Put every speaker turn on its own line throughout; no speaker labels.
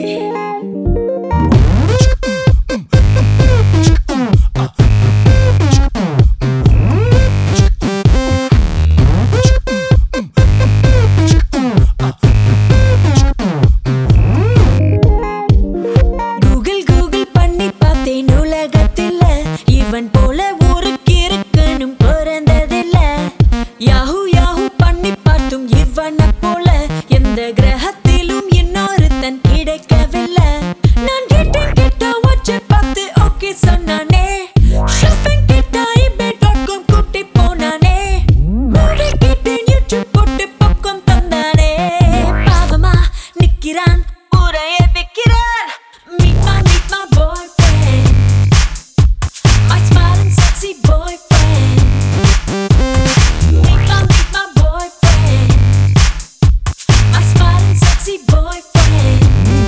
Google Google பண்ணி பார்த்தேன் உலகத்தில் இவன் போல ஊருக்கு இருக்கணும் பிறந்ததில்ல யாஹூ யாஹூ பண்ணி பார்த்தும் இவனை போல எந்த கிரகத்திலும் இன்னொருத்தன் கிடைக்கவில்லை நான் கேட்டேன் கேட்டா வச்சு பார்த்து ஓகே சொன்னானே ஷாப்பிங் கேட்டா இபே டாட் காம் கூட்டி போனானே மூவி கேட்டேன் யூடியூப் போட்டு பாப்கார்ன் தந்தானே பாவமா நிக்கிறான் ஊரையே விக்கிறான் Meet my, meet my boyfriend My smiling sexy boyfriend Meet my, meet my boyfriend My smiling sexy boyfriend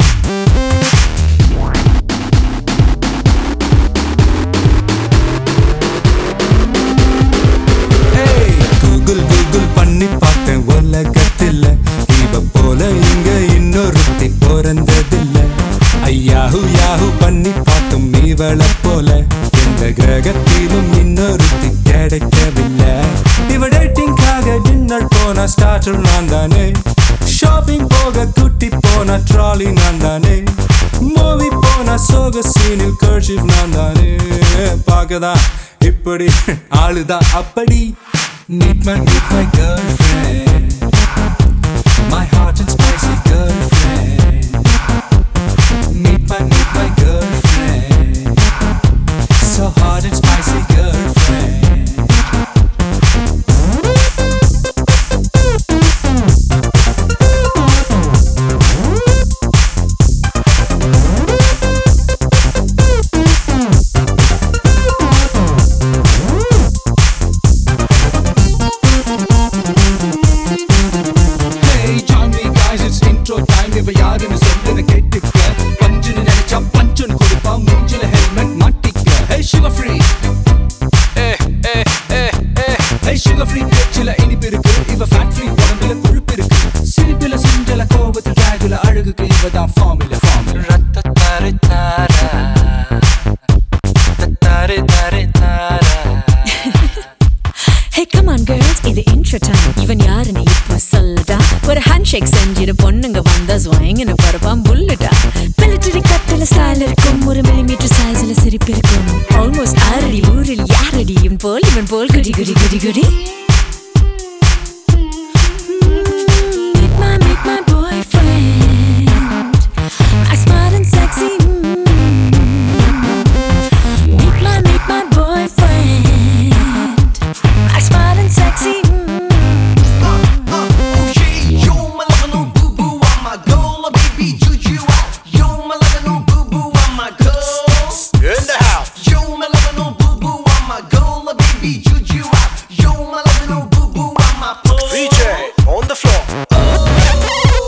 Hey, Google Google பண்ணி பார்த்தேன் உலகத்தில் இவ போல இங்க இன்னொருத்தி பிறந்ததில்ல ஐயாஹு யாஹு பண்ணி பார்த்தும் இவளை போல எந்த கிரகத்திலும் இன்னொருத்தி கிடைக்கவில்லை இவ டேட்டிங்காக டின்னர் போன ஸ்டார்டர் நான் தானே ஷாப்பிங் போக குட்டி போன ட்ராலி நான் தானே மூவி போன சோக சீனில் கர்ஷிப் நான் தானே பார்க்கதான் இப்படி ஆளுதான் அப்படி Meet my, meet my girlfriend My hot and spicy girlfriend Meet my, meet my girlfriend So hot and spicy girlfriend
Hey, join me guys, it's intro time. இவ யாருன்னு சொல்லுன்னு கேட்டுக்க. பஞ்சுன்னு நினைச்சா பஞ்சுன்னு கொடுப்பா. மூஞ்சில helmet மாட்டிக்க. Hey, sugar free. Eh, eh, eh, eh. Hey, sugar free பேச்சுல இனிப்பு இருக்கு. இவ fat free உடம்புல கொழுப்பு இருக்கு. சிரிப்புல சிஞ்சல கோபத்துல dragula அழகுக்கு இவ தான் formula, formula.
Hey come on girls இது intro time இவன் யாருன்னு இப்போ சொல்லுடா ஒரு ஹேண்ட் ஷேக் செஞ்சிட்டு பொண்ணுங்க வந்தா ஸ்வாயிங்னு பரப்பான் புல்லுடா மிலிட்டரி கட்டில ஸ்டைல் இருக்கும் ஒரு மில்லிமீட்டர் சைஸ்ல சிரிப்பு இருக்கும் ஆல்மோஸ்ட் ஆறடி ஊரில் யாரடி இவன் போல் இவன் போல் குடி குடி குடி குடி Meet my, meet my boyfriend I smart and sexy mm. Meet my, meet my boyfriend I smart and sexy mm.
In the house. DJ on the floor.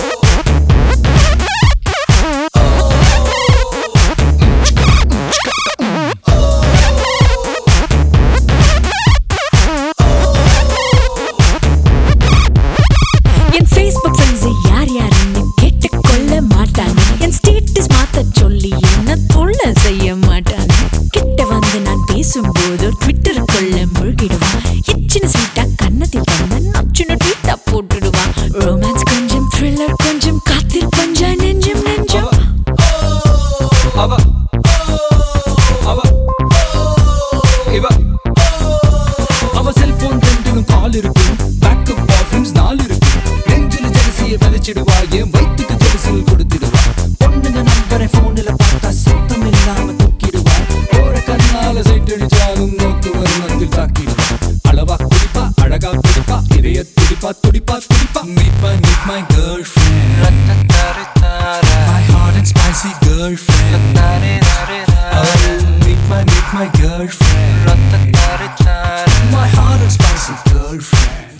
N Facebook friends யார் யாருன்னு கேட்டுக்கொள்ள மாட்டாங்க என் ஸ்டேட்டஸ் மாத்த சொல்லி என்ன தொல்லை செய்ய மாட்டாங்க கிட்ட வந்து நான் பேசும்போது ட்விட்டருக்குள்ள முழுகிடுவான் எச்சின ஸ்வீட்டா கன்னத்தில் தந்த நச்சுன ட்வீட்டா போட்டுடுவான் ரொமான்ஸ் கொஞ்சம் த்ரில்லர் கொஞ்சம் காத்தில் கொஞ்சம் நெஞ்சம் நெஞ்சம்
அவ அவ இவ அவ செல்போன் ரெண்டிலும் கால் இருக்கும் பேக்கப் பாய்ஃப்ரெண்ட்ஸ் நாலு இருக்கும் நெஞ்சில ஜெலசிய விதைச்சிடுவா என் வயிற்றுக்கு ஜெலசில் கொடுத்துடுவா பொண்ணுங்க நம்பரை போன்ல பார்த்தா சத்தம் இல்லாம தூக்கிடுவா போற கண்ணால சைட் அடிச்சாலும் நோக்கு வருமத்தில் தாக்கிடுவா அளவா குடிப்பா அழகா குடிப்பா இதய துடிப்பா துடிப்பா துடிப்பா
Meet my, meet my girlfriend My hot and spicy girlfriend Oh, meet my, meet my girlfriend My hot and spicy girlfriend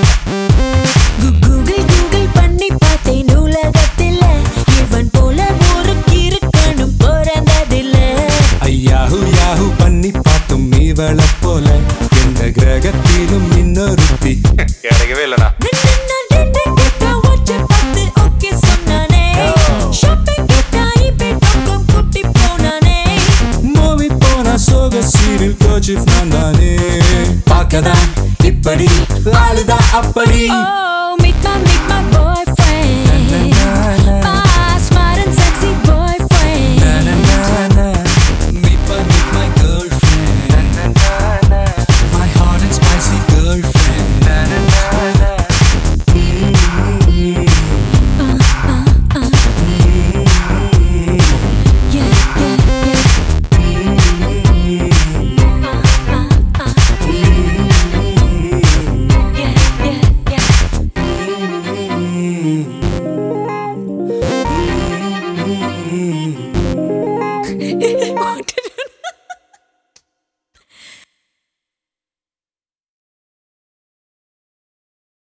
Google Google பண்ணி பார்த்தேன் உலகத்தில் இவன் போல ஊருக்கு இருக்கணும் பிறந்ததில்லை
ஐயாஹு யாஹு பண்ணி பார்த்தும் இவளை போல எந்த கிரகத்திலும் இன்னொருத்தி
கிடைக்கவே இல்லைண்ணா
நின்னு நான் டேட்டிங் கேட்டா watch பார்த்து okay சொன்னானே. Shopping கேட்டா
அப்படி
Oh, meet my, meet my boyfriend. My smart and sexy boyfriend.
Meet my, meet my girlfriend. My hot and spicy girlfriend.
Yeah, yeah, yeah. Yeah, yeah, yeah. What did